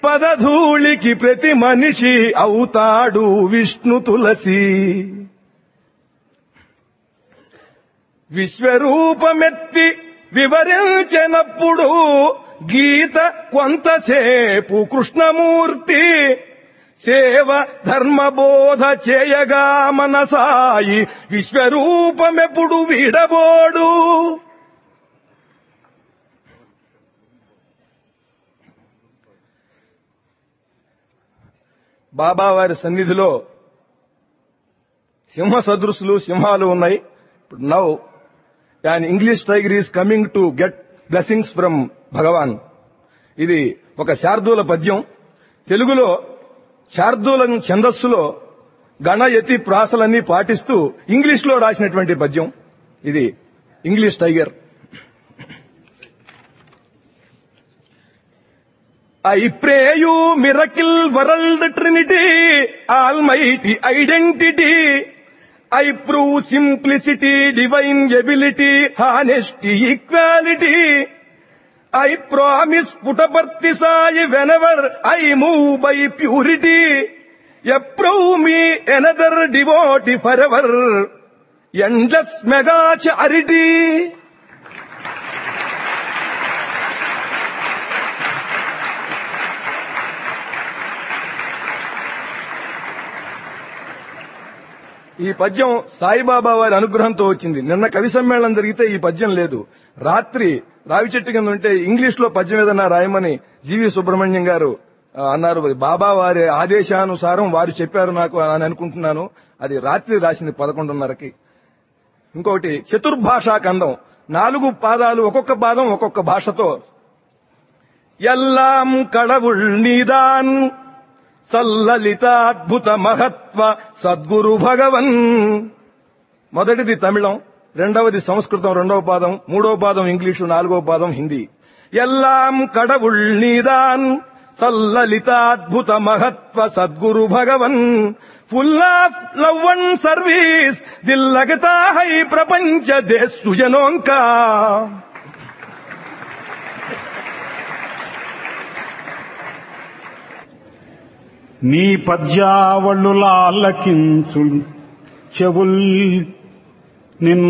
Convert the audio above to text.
పదధూళికి ప్రతి మనిషి అవుతాడు విష్ణు తులసి విశ్వరూపమెత్తి వివరించినప్పుడు గీత కొంతసేపు కృష్ణమూర్తి సేవ ధర్మబోధ చేయగా మనసాయి విశ్వరూపమెప్పుడు వీడబోడు బాబావారి సన్నిధిలో సింహ సదృశులు సింహాలు ఉన్నాయి ఇప్పుడు now and English tiger is coming to get blessings from Bhagavan ఇది ఒక శార్దూల పద్యం తెలుగులో శార్దూల ఛందస్సులో గణయతి ప్రాసలన్నీ పాటిస్తూ ఇంగ్లీష్ లో రాసినటువంటి పద్యం ఇది English tiger I pray you miracle world trinity almighty identity I prove simplicity divine ability honesty equality I promise Puttaparthi Sai whenever I move by purity approve me another devotee for ever endless mega charity ఈ పద్యం సాయిబాబా వారి అనుగ్రహంతో వచ్చింది నిన్న కవి సమ్మేళనం జరిగితే ఈ పద్యం లేదు రాత్రి రావి చెట్టు కింద ఉంటే ఇంగ్లీష్ లో పద్యం ఏదన్నా రాయమని జీవి సుబ్రహ్మణ్యం గారు ఆ, అన్నారు బాబా వారి ఆదేశానుసారం వారు చెప్పారు నాకు అని అనుకుంటున్నాను అది రాత్రి రాసింది పదకొండున్నరకి ఇంకొకటి చతుర్భాషా కందం నాలుగు పాదాలు ఒక్కొక్క పాదం ఒక్కొక్క భాషతో ఎల్లాం కడవుల్ నీదాన్ సల్లలితాద్భుత మహత్వ సద్గురు భగవన్ మొదటిది తమిళం రెండవది సంస్కృతం రెండవ పాదం మూడవ పాదం ఇంగ్లీషు నాలుగవ పాదం హిందీ ఎల్లాం కడవుల్ నీదాన్ సల్లలితాద్భుత మహత్వ సద్గురు Bhagavan full of love and service దిల్లగతా హై ప్రపంచ దేశ్ సుజనోంకా నీ పద్యావళులాలకించు చెవుల్ నిన్